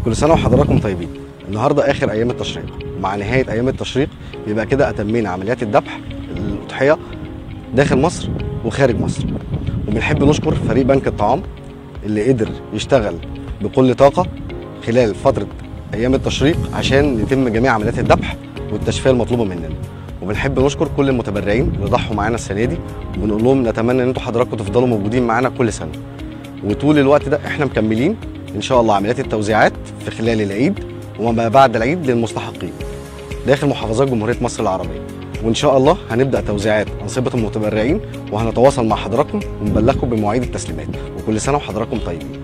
كل سنه وحضراتكم طيبين النهارده اخر ايام التشريق ومع نهايه ايام التشريق يبقى كده اتمينا عمليات الذبح الاضحيه داخل مصر وخارج مصر وبنحب نشكر فريق بنك الطعام اللي قدر يشتغل بكل طاقه خلال فتره ايام التشريق عشان يتم جميع عمليات الذبح والتشفيه المطلوبه مننا وبنحب نشكر كل المتبرعين اللي ضحوا معانا السنه دي وبنقول لهم نتمنى ان انتوا حضراتكم تفضلوا موجودين معانا كل سنه وطول الوقت ده احنا مكملين ان شاء الله عمليات التوزيعات في خلال العيد وما بعد العيد للمستحقين داخل محافظات جمهوريه مصر العربيه وان شاء الله هنبدا توزيعات انصبه المتبرعين وهنتواصل مع حضراتكم ونبلغكم بمواعيد التسليمات وكل سنه وحضراتكم طيبين